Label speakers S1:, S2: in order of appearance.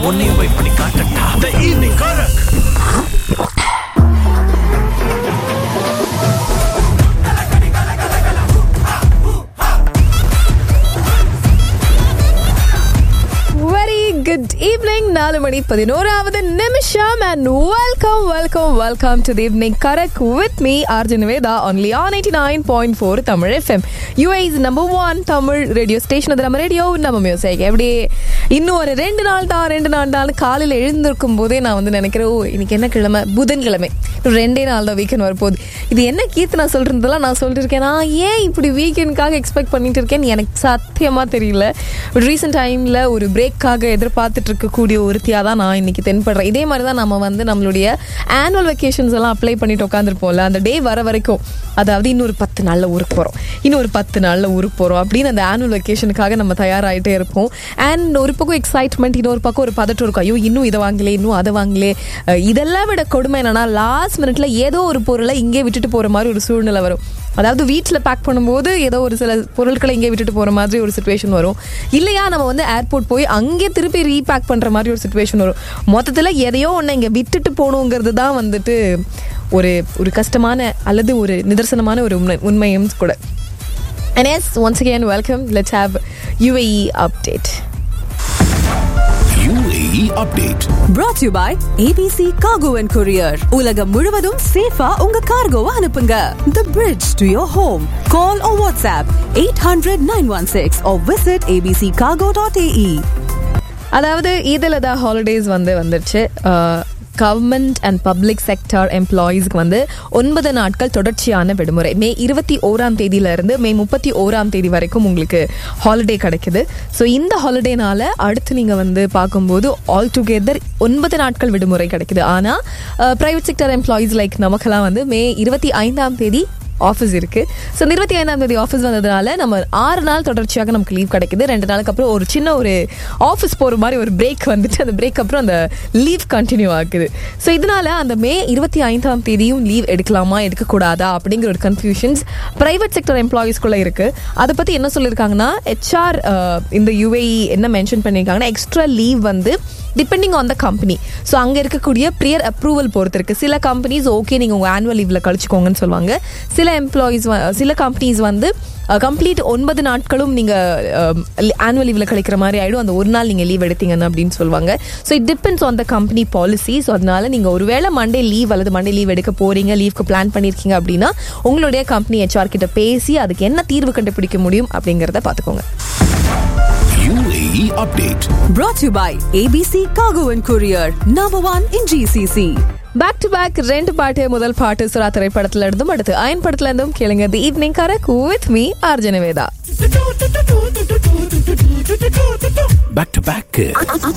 S1: உன்னையும் போய் பண்ணி காட்டட்டா the evening Karak
S2: very good evening நாலு மணி பதினோராவது நிமிஷம் and welcome welcome welcome to the evening correct with me Arjun Veda only on eighty nine point four Tamil FM UAE's number one Tamil radio station அது நம்ம ரேடியோ நம்ம மியூசிக் எப்படி இன்னும் ஒரு ரெண்டு நாள் தான் ரெண்டு நாள் தான் காலையில் எழுந்திருக்கும் போதே நான் வந்து நினைக்கிறேன் ஓ இன்னைக்கு என்ன கிழமை புதன்கிழமை இன்னும் ரெண்டே நாள் தான் வீக்கெண்ட் வரப்போகுது இது என்ன கீர்த்து நான் சொல்கிறதெல்லாம் நான் சொல்லிட்டு இருக்கேன் நான் ஏன் இப்படி வீக்கெண்டுக்காக எக்ஸ்பெக்ட் பண்ணிட்டு இருக்கேன்னு எனக்கு சத்தியமாக தெரியல ரீசெண்ட் டைமில் ஒரு பிரேக்காக எதிர்பார்த்துட்டு இருக்கக்கூடிய ஒருத்தியாக தான் நான் இன்னைக்கு தென்படுறேன் இதே மாதிரி தான் நம்ம வந்து நம்மளுடைய ஆனுவல் வெக்கேஷன்ஸ் எல்லாம் அப்ளை பண்ணிட்டு உட்காந்துருப்போம்ல அந்த டே வர வரைக்கும் அதாவது இன்னொரு பத்து நாளில் ஊருக்கு போகிறோம் இன்னும் ஒரு பத்து நாளில் ஊருக்கு போகிறோம் அப்படின்னு அந்த ஆனுவல் வெக்கேஷனுக்காக நம்ம தயாராகிட்டே இருப்போம் அண்ட் ஒரு பக்கம் எக்ஸைட்மெண்ட் இன்னொரு பக்கம் ஒரு பதட்டம் இருக்கும் ஐயோ இன்னும் இதை வாங்கலே இன்னும் அதை வாங்கலே அஹ் இதெல்லாம் விட கொடுமை என்னன்னா லாஸ்ட் மினிட்ல ஏதோ ஒரு பொருளை இங்கே விட்டுட்டு போகிற மாதிரி ஒரு சூழ்நிலை வரும் அதாவது வீட்டில் பேக் பண்ணும்போது ஏதோ ஒரு சில பொருட்களை இங்கே விட்டுட்டு போகிற மாதிரி ஒரு சுச்சுவேஷன் வரும் இல்லையா நம்ம வந்து ஏர்போர்ட் போய் அங்கே திருப்பி ரீபேக் பண்ணுற மாதிரி ஒரு சுச்சுவேஷன் வரும் மொத்தத்தில் எதையோ ஒன்று இங்கே விட்டுட்டு போகணுங்கிறது தான் வந்துட்டு ஒரு ஒரு கஷ்டமான அல்லது ஒரு நிதர்சனமான ஒரு உண்மை உண்மையும் கூட And yes, once again, welcome. Let's have UAE update.
S1: UAE update
S3: brought to you by ABC Cargo and Courier. உலகம் முழுவதும் சேஃபா உங்க கார்கோவை அனுப்புங்க. The bridge to your home. Call or WhatsApp 800-916 or visit abccargo.ae.
S2: அதாவது இதில் தான் ஹாலிடேஸ் வந்து வந்துருச்சு கவர்மெண்ட் அண்ட் பப்ளிக் செக்டர் எம்ப்ளாயீஸ்க்கு வந்து ஒன்பது நாட்கள் தொடர்ச்சியான விடுமுறை மே இருபத்தி ஓராம் தேதியிலிருந்து மே முப்பத்தி ஓராம் தேதி வரைக்கும் உங்களுக்கு ஹாலிடே கிடைக்குது ஸோ இந்த ஹாலிடேனால அடுத்து நீங்கள் வந்து பார்க்கும்போது ஆல் டுகெதர் ஒன்பது நாட்கள் விடுமுறை கிடைக்குது ஆனால் ப்ரைவேட் செக்டர் எம்ப்ளாயீஸ் லைக் நமக்கெல்லாம் வந்து மே இருபத்தி ஐந்தாம் தேதி ஆஃபீஸ் இருக்கு ஸோ இந்த இருபத்தி ஐந்தாம் தேதி ஆஃபீஸ் வந்ததுனால நம்ம ஆறு நாள் தொடர்ச்சியாக நமக்கு லீவ் கிடைக்குது ரெண்டு நாளுக்கு அப்புறம் ஒரு சின்ன ஒரு ஆஃபீஸ் போகிற மாதிரி ஒரு பிரேக் வந்துட்டு அந்த பிரேக் அப்புறம் அந்த லீவ் கண்டினியூ ஆகுது ஸோ இதனால அந்த மே இருபத்தி ஐந்தாம் தேதியும் லீவ் எடுக்கலாமா எடுக்கக்கூடாதா அப்படிங்கிற ஒரு கன்ஃபியூஷன்ஸ் பிரைவேட் செக்டர் எம்ப்ளாயீஸ்குள்ளே இருக்கு அதை பற்றி என்ன சொல்லியிருக்காங்கன்னா ஹெச்ஆர் இந்த யுஏஇ என்ன மென்ஷன் பண்ணியிருக்காங்கன்னா எக்ஸ்ட்ரா லீவ் வந்து depending on the company so அங்கே இருக்கக்கூடிய ப்ரியர் அப்ரூவல் பொறுத்து இருக்கு சில கம்பெனிஸ் ஓகே நீங்கள் உங்கள் ஆனுவல் லீவில் கழிச்சுக்கோங்கன்னு சொல்லுவாங்க சில எம்ப்ளாயீஸ் சில கம்பெனிஸ் வந்து கம்ப்ளீட் ஒன்பது நாட்களும் நீங்கள் ஆனுவல் லீவில் கழிக்கிற மாதிரி ஆகிடும் அந்த ஒரு நாள் நீங்கள் லீவ் எடுத்தீங்கன்னு அப்படின்னு சொல்லுவாங்க so it depends on the company policy so அதனால நீங்கள் ஒருவேளை மண்டே லீவ் அல்லது மண்டே லீவ் எடுக்க போறீங்க லீவ்க்கு பிளான் பண்ணியிருக்கீங்க அப்படின்னா உங்களுடைய கம்பெனி ஹெச்ஆர் கிட்ட பேசி அதுக்கு என்ன தீர்வு கண்டுபிடிக்க முடியும் அப்படிங்கிறத பார்த்துக்கோங்க
S1: UAE update
S3: Brought to you by ABC Cargo and Courier. Number one in GCC.
S2: Back to back ரெண்டு பாட்டு முதல் பாட்டு சுறா திரைப்படத்துல இருந்தும் அடுத்து அயன் படத்துல இருந்தும் கேளுங்க தி ஈவினிங் கரக் வித் மீ அர்ஜுனவேதா
S1: back to back